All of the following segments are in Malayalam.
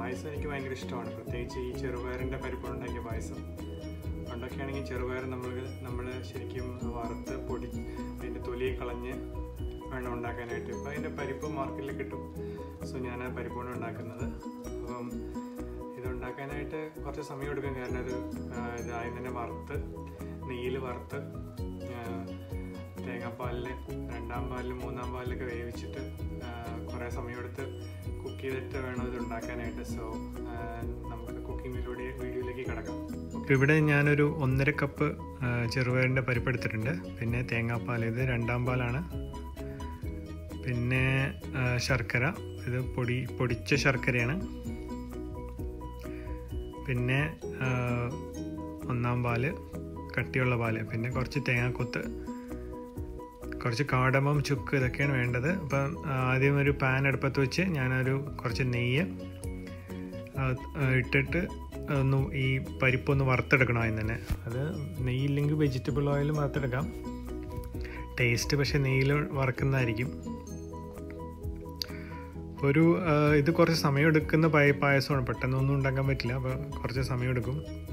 പായസം എനിക്ക് ഭയങ്കര ഇഷ്ടമാണ് പ്രത്യേകിച്ച് ഈ ചെറുപയറിൻ്റെ പരിപ്പുണ്ടാക്കിയ പായസം പണ്ടൊക്കെ ആണെങ്കിൽ ചെറുപയർ നമ്മൾ നമ്മൾ ശരിക്കും വറുത്ത് പൊടി അതിൻ്റെ തൊലി കളഞ്ഞ് വേണം ഉണ്ടാക്കാനായിട്ട് ഇപ്പോൾ അതിൻ്റെ പരിപ്പ് മാർക്കറ്റിൽ കിട്ടും സോ ഞാൻ ആ പരിപ്പാണ് ഉണ്ടാക്കുന്നത് അപ്പം ഇത് ഉണ്ടാക്കാനായിട്ട് കുറച്ച് സമയം എടുക്കും കാരണം ഇത് ആ, ഇത് ആദ്യം തന്നെ വറുത്ത് നെയ്യിൽ വറുത്ത് ആ, തേങ്ങാപ്പാലിൽ രണ്ടാം പാലിൽ മൂന്നാം പാലിലൊക്കെ വേവിച്ചിട്ട് ആ, കുറേ സമയമെടുത്ത് കുക്ക് ചെയ്തിട്ട് വേണം ഇത് ഉണ്ടാക്കാനായിട്ട് സോ നമുക്ക് കുക്കിങ്ങിലൂടെ വീഡിയോയിലേക്ക് കിടക്കാം ഇവിടെ ഞാനൊരു ഒന്നര കപ്പ് ചെറുപയറിൻ്റെ പരിപ്പ് എടുത്തിട്ടുണ്ട് പിന്നെ തേങ്ങാപ്പാൽ ഇത് രണ്ടാം പാലാണ് പിന്നെ ആ, ശർക്കര ഇത് പൊടി പൊടിച്ച ശർക്കരയാണ് പിന്നെ ആ, ഒന്നാം പാല് കട്ടിയുള്ള പാല് പിന്നെ കുറച്ച് തേങ്ങാക്കൊത്ത് കുറച്ച് കാടമം ചുക്ക് ഇതൊക്കെയാണ് വേണ്ടത് അപ്പം ആദ്യം ഒരു പാൻ അടുപ്പത്ത് വെച്ച് ഞാനൊരു കുറച്ച് നെയ്യ് ആ, ആ, ഇട്ടിട്ട് ഒന്ന് ഈ പരിപ്പൊന്ന് വറുത്തെടുക്കണം അതിന് തന്നെ അത് നെയ്യില്ലെങ്കിൽ വെജിറ്റബിൾ ഓയിലും വറുത്തെടുക്കാം ടേസ്റ്റ് പക്ഷേ നെയ്യിൽ വറക്കുന്നതായിരിക്കും അപ്പോൾ ഒരു ആ, ഇത് കുറച്ച് സമയം എടുക്കുന്ന പായ പായസമാണ് പെട്ടെന്നൊന്നും ഉണ്ടാക്കാൻ പറ്റില്ല അപ്പോൾ കുറച്ച് സമയം എടുക്കും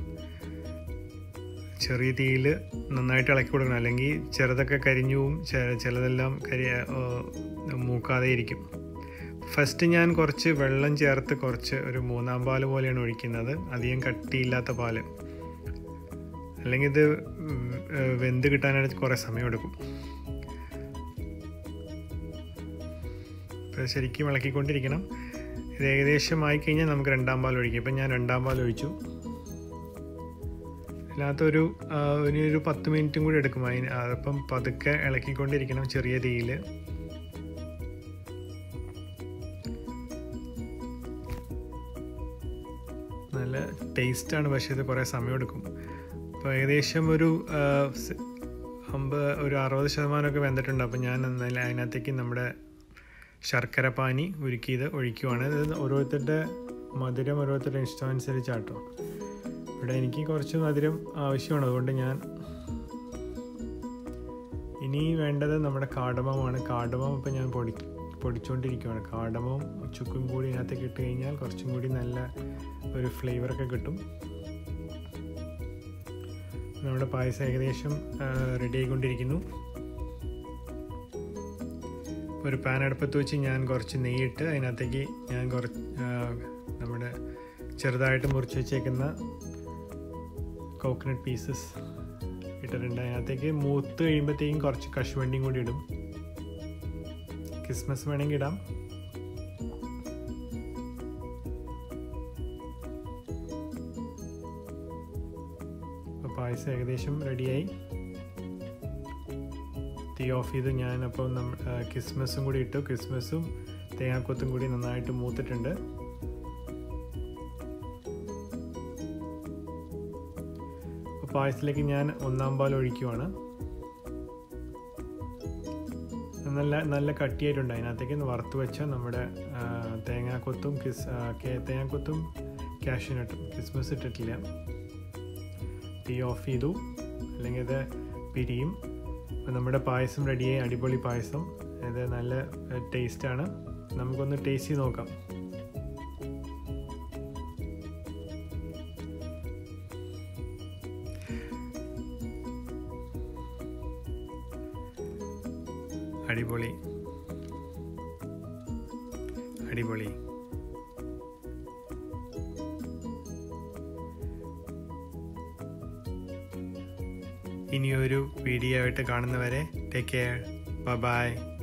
ചെറിയ തീയിൽ നന്നായിട്ട് ഇളക്കി കൊടുക്കണം അല്ലെങ്കിൽ ചെറുതൊക്കെ കരിഞ്ഞു പോവും ചെ- ചിലതെല്ലാം കരി ആ, മൂക്കാതെ ഇരിക്കും ഫസ്റ്റ് ഞാൻ കുറച്ച് വെള്ളം ചേർത്ത് കുറച്ച് ഒരു മൂന്നാം പാല് പോലെയാണ് ഒഴിക്കുന്നത് അധികം കട്ടിയില്ലാത്ത പാല് അല്ലെങ്കിൽ ഇത് ഉം, വെന്ത് കിട്ടാനായിട്ട് കുറേ സമയം എടുക്കും ഇപ്പോൾ ശരിക്കും ഇളക്കിക്കൊണ്ടിരിക്കണം ഇത് ഏകദേശം ആയിക്കഴിഞ്ഞാൽ നമുക്ക് രണ്ടാം പാൽ ഒഴിക്കാം ഇപ്പം ഞാൻ രണ്ടാം പാൽ ഒഴിച്ചു അതിനകത്തൊരു ആ, ഇനി ഒരു പത്ത് മിനിറ്റും കൂടി എടുക്കും അതിന് അതിപ്പം പതുക്കെ ഇളക്കിക്കൊണ്ടിരിക്കണം ചെറിയ തീയിൽ നല്ല ടേസ്റ്റാണ് പക്ഷേ ഇത് കുറേ സമയമെടുക്കും അപ്പോൾ ഏകദേശം ഒരു ആ, സ്- അമ്പത് ഒരു അറുപത് ശതമാനമൊക്കെ വെന്തിട്ടുണ്ട് അപ്പോൾ ഞാൻ എന്നാലും അതിനകത്തേക്ക് നമ്മുടെ ശർക്കര പാനി ഉരുക്കിയത് ഒഴിക്കുവാണ് ഇത് ഓരോരുത്തരുടെ മധുരം ഓരോരുത്തരുടെ ഇഷ്ടം അനുസരിച്ചാട്ടോ ഇവിടെ എനിക്ക് കുറച്ച് മധുരം ആവശ്യമാണ് അതുകൊണ്ട് ഞാൻ ഇനി വേണ്ടത് നമ്മുടെ കാടമമാണ് കാടമം ഇപ്പം ഞാൻ പൊടി പൊടിച്ചുകൊണ്ടിരിക്കുകയാണ് കാടമവും ചുക്കും കൂടി ഇതിനകത്തേക്ക് ഇട്ട് കഴിഞ്ഞാൽ കുറച്ചും കൂടി നല്ല ഒരു ഫ്ലേവറൊക്കെ കിട്ടും നമ്മുടെ പായസം ഏകദേശം റെഡി ആയിക്കൊണ്ടിരിക്കുന്നു ഒരു പാൻ അടുപ്പത്ത് വെച്ച് ഞാൻ കുറച്ച് നെയ്യിട്ട് അതിനകത്തേക്ക് ഞാൻ കുറച്ച് ആ, നമ്മുടെ ചെറുതായിട്ട് മുറിച്ച് വെച്ചേക്കുന്ന കോക്കനട്ട് പീസസ് ഇട്ടിട്ടുണ്ട് അതിനകത്തേക്ക് മൂത്ത് കഴിയുമ്പോഴത്തേക്കും കുറച്ച് കശുവണ്ടിയും കൂടി ഇടും ക്രിസ്മസ് വേണമെങ്കിൽ ഇടാം അപ്പോൾ പായസം ഏകദേശം റെഡിയായി തീ ഓഫ് ചെയ്ത് ഞാൻ അപ്പോൾ നമ്മ ക്രിസ്മസും കൂടി ഇട്ടു ക്രിസ്മസും തേങ്ങാക്കൊത്തും കൂടി നന്നായിട്ട് മൂത്തിട്ടുണ്ട് അപ്പോൾ പായസത്തിലേക്ക് ഞാൻ ഒന്നാം പാൽ ഒഴിക്കുവാണ് നല്ല നല്ല കട്ടിയായിട്ടുണ്ട് അതിനകത്തേക്ക് ഒന്ന് വറുത്ത് വെച്ച നമ്മുടെ ആ, തേങ്ങാക്കൊത്തും കിസ് ആ, കേ- തേങ്ങാക്കൊത്തും കാഷ്യൂനട്ടും ക്രിസ്മസ് ഇട്ടിട്ടില്ല തീ ഓഫ് ചെയ്തു അല്ലെങ്കിൽ ഇത് പിരിയും അപ്പോൾ നമ്മുടെ പായസം റെഡിയായി അടിപൊളി പായസം ഇത് നല്ല ടേസ്റ്റാണ് നമുക്കൊന്ന് ടേസ്റ്റ് ചെയ്ത് നോക്കാം അടിപൊളി അടിപൊളി ഇനിയൊരു വീഡിയോ ആയിട്ട് കാണുന്നവരെ ടേക്ക് കെയർ ബൈ